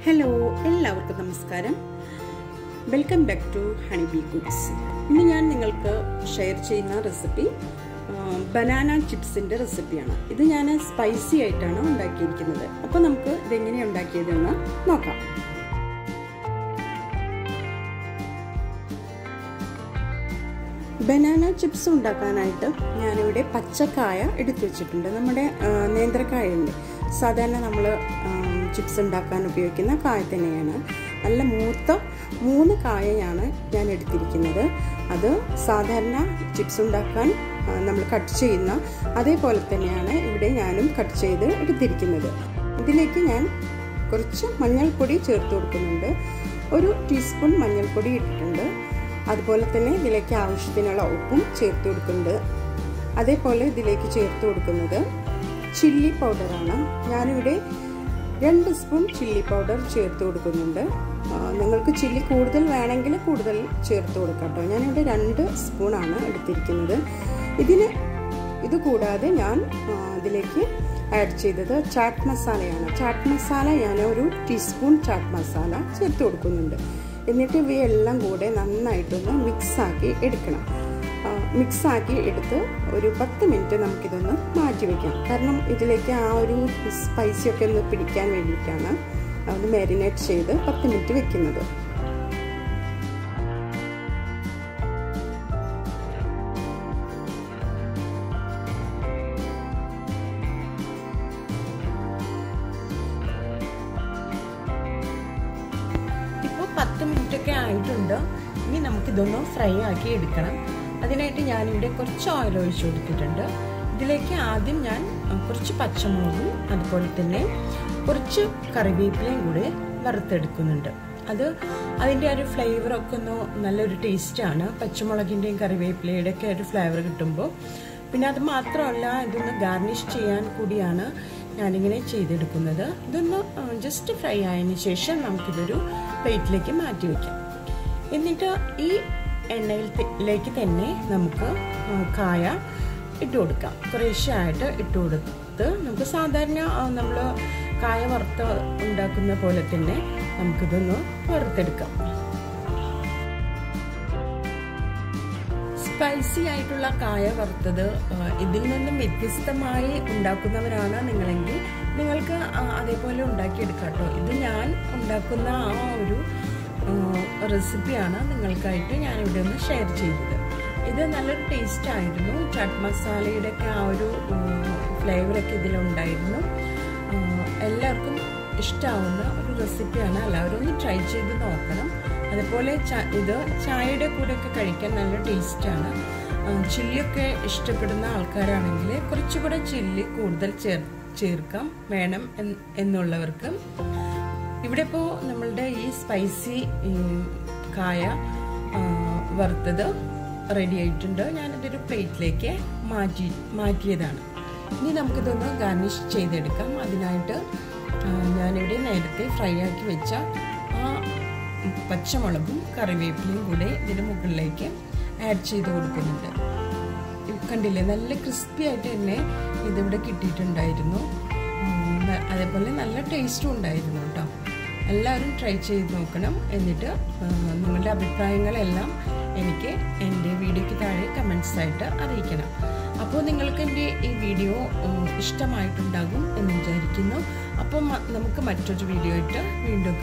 hello എല്ലാവർക്കും നമസ്കാരം welcome back to honey bee cooks ഇന്ന് ഞാൻ നിങ്ങൾക്ക് ഷെയർ ചെയ്യുന്ന റെസിപ്പി ബനാന ചിപ്സിൻ്റെ റെസിപ്പിയാണ് ഇത് ഞാൻ സ്പൈസി ആയിട്ടാണ് ഉണ്ടാക്കിയിരിക്കുന്നത് അപ്പോൾ നമുക്ക് ഇതെങ്ങനെയാണ് ഉണ്ടാക്കിയതെന്ന് നോക്കാം ബനാന ചിപ്സ് ഉണ്ടാക്കാനായിട്ട് ഞാനിവിടെ പച്ചക്കായ എടുത്തു വെച്ചിട്ടുണ്ട് നമ്മുടെ നേന്ത്രക്കായ ഉണ്ട് സാധാരണ നമ്മൾ ചിപ്സ് ഉണ്ടാക്കാൻ ഉപയോഗിക്കുന്ന കായ തന്നെയാണ് നല്ല മൂത്ത മൂന്ന് കായയാണ് ഞാൻ എടുത്തിരിക്കുന്നത് അത് സാധാരണ ചിപ്സ് ഉണ്ടാക്കാൻ നമ്മൾ കട്ട് ചെയ്യുന്ന അതേപോലെ തന്നെയാണ് ഇവിടെ ഞാനും കട്ട് ചെയ്ത് എടുത്തിരിക്കുന്നത് ഇതിലേക്ക് ഞാൻ കുറച്ച് മഞ്ഞൾപ്പൊടി ചേർത്ത് കൊടുക്കുന്നുണ്ട് ഒരു ടീസ്പൂൺ മഞ്ഞൾപ്പൊടി ഇട്ടിട്ടുണ്ട് അതുപോലെ തന്നെ ഇതിലേക്ക് ആവശ്യത്തിനുള്ള ഉപ്പും ചേർത്ത് കൊടുക്കുന്നുണ്ട് അതേപോലെ ഇതിലേക്ക് ചേർത്ത് കൊടുക്കുന്നത് ചില്ലി പൗഡറാണ് ഞാനിവിടെ രണ്ട് സ്പൂൺ ചില്ലി പൗഡർ ചേർത്ത് കൊടുക്കുന്നുണ്ട് നിങ്ങൾക്ക് ചില്ലി കൂടുതൽ വേണമെങ്കിൽ കൂടുതൽ ചേർത്ത് കൊടുക്കാം കേട്ടോ ഞാനിവിടെ രണ്ട് സ്പൂണാണ് എടുത്തിരിക്കുന്നത് ഇതിന് ഇത് കൂടാതെ ഞാൻ ഇതിലേക്ക് ആഡ് ചെയ്തത് ചാറ്റ് മസാലയാണ് ചാറ്റ് മസാല ഞാൻ ഒരു ടീസ്പൂൺ ചാറ്റ് മസാല ചേർത്ത് കൊടുക്കുന്നുണ്ട് എന്നിട്ട് ഇവയെല്ലാം കൂടെ നന്നായിട്ടൊന്ന് മിക്സാക്കി എടുക്കണം മിക്സാക്കി എടുത്ത് ഒരു പത്ത് മിനിറ്റ് നമുക്കിതൊന്ന് മാറ്റി വയ്ക്കാം കാരണം ഇതിലേക്ക് ആ ഒരു സ്പൈസിയൊക്കെ ഒന്ന് പിടിക്കാൻ വേണ്ടിയിട്ടാണ് അത് മാരിനേറ്റ് ചെയ്ത് പത്ത് മിനിറ്റ് വെക്കുന്നത് ഇപ്പോൾ പത്ത് മിനിറ്റ് ഒക്കെ ആയിട്ടുണ്ട് ഇനി നമുക്കിതൊന്ന് ഫ്രൈ ആക്കി എടുക്കണം അതിനായിട്ട് ഞാനിവിടെ കുറച്ച് ഓയിൽ ഒഴിച്ചു കൊടുത്തിട്ടുണ്ട് ഇതിലേക്ക് ആദ്യം ഞാൻ കുറച്ച് പച്ചമുളകും അതുപോലെ തന്നെ കുറച്ച് കറിവേപ്പിലയും കൂടി വറുത്തെടുക്കുന്നുണ്ട് അത് അതിൻ്റെ ഒരു ഫ്ലേവറൊക്കെ ഒന്ന് നല്ലൊരു ടേസ്റ്റാണ് പച്ചമുളകിൻ്റെയും കറിവേപ്പിലയുടെ ഒക്കെ ഒരു ഫ്ലേവർ കിട്ടുമ്പോൾ പിന്നെ അത് മാത്രമല്ല ഇതൊന്ന് ഗാർണിഷ് ചെയ്യാൻ കൂടിയാണ് ഞാനിങ്ങനെ ചെയ്തെടുക്കുന്നത് ഇതൊന്ന് ജസ്റ്റ് ഫ്രൈ ആയതിനു ശേഷം നമുക്കിതൊരു പ്ലേറ്റിലേക്ക് മാറ്റി വയ്ക്കാം എന്നിട്ട് ഈ എണ്ണയിലേക്ക് തന്നെ നമുക്ക് കായ ഇട്ട് കൊടുക്കാം കുറേശ്ശായിട്ട് ഇട്ട് കൊടുത്ത് നമുക്ക് സാധാരണ നമ്മൾ കായ വറുത്ത് ഉണ്ടാക്കുന്ന പോലെ തന്നെ നമുക്കിതൊന്ന് വറുത്തെടുക്കാം സ്പൈസി ആയിട്ടുള്ള കായ വറുത്തത് ഇതിൽ നിന്നും വ്യത്യസ്തമായി ഉണ്ടാക്കുന്നവരാണ് നിങ്ങളെങ്കിൽ നിങ്ങൾക്ക് അതേപോലെ ഉണ്ടാക്കിയെടുക്കാം കേട്ടോ ഇത് ഞാൻ ഉണ്ടാക്കുന്ന ആ ഒരു റെസിപ്പിയാണ് നിങ്ങൾക്കായിട്ട് ഞാൻ ഇവിടെ ഒന്ന് ഷെയർ ചെയ്തത് ഇത് നല്ലൊരു ടേസ്റ്റ് ആയിരുന്നു ചട്ട് മസാലയുടെ ഒക്കെ ആ ഒരു ഫ്ലേവറൊക്കെ ഇതിലുണ്ടായിരുന്നു എല്ലാവർക്കും ഇഷ്ടമാവുന്ന ഒരു റെസിപ്പിയാണ് എല്ലാവരും ഒന്ന് ട്രൈ ചെയ്ത് നോക്കണം അതുപോലെ ഇത് ചായയുടെ കൂടെയൊക്കെ കഴിക്കാൻ നല്ല ടേസ്റ്റാണ് ചില്ലിയൊക്കെ ഇഷ്ടപ്പെടുന്ന ആൾക്കാരാണെങ്കിൽ കുറച്ചുകൂടെ ചില്ലി കൂടുതൽ ചേർ ചേർക്കാം വേണം എന്നുള്ളവർക്ക് ഇവിടെ ഇപ്പോൾ നമ്മളുടെ ഈ സ്പൈസി കായ വറുത്തത് റെഡി ആയിട്ടുണ്ട് ഞാനിതൊരു പ്ലേറ്റിലേക്ക് മാറ്റി മാറ്റിയതാണ് ഇനി നമുക്കിതൊന്ന് ഗാർണിഷ് ചെയ്തെടുക്കാം അതിനായിട്ട് ഞാനിവിടെ നേരത്തെ ഫ്രൈ ആക്കി വെച്ച ആ പച്ചമുളകും കറിവേപ്പിലയും കൂടെ ഇതിന് മുകളിലേക്ക് ആഡ് ചെയ്ത് കൊടുക്കുന്നുണ്ട് കണ്ടില്ലേ നല്ല ക്രിസ്പി ആയിട്ട് തന്നെ ഇതിവിടെ കിട്ടിയിട്ടുണ്ടായിരുന്നു അതേപോലെ നല്ല ടേസ്റ്റും ഉണ്ടായിരുന്നു കേട്ടോ എല്ലാവരും ട്രൈ ചെയ്ത് നോക്കണം എന്നിട്ട് നിങ്ങളുടെ അഭിപ്രായങ്ങളെല്ലാം എനിക്ക് എൻ്റെ വീഡിയോയ്ക്ക് താഴെ കമൻസ് ആയിട്ട് അറിയിക്കണം അപ്പോൾ നിങ്ങൾക്ക് എൻ്റെ ഈ വീഡിയോ ഇഷ്ടമായിട്ടുണ്ടാകും എന്ന് വിചാരിക്കുന്നു അപ്പോൾ നമുക്ക് മറ്റൊരു വീഡിയോ ആയിട്ട് വീണ്ടും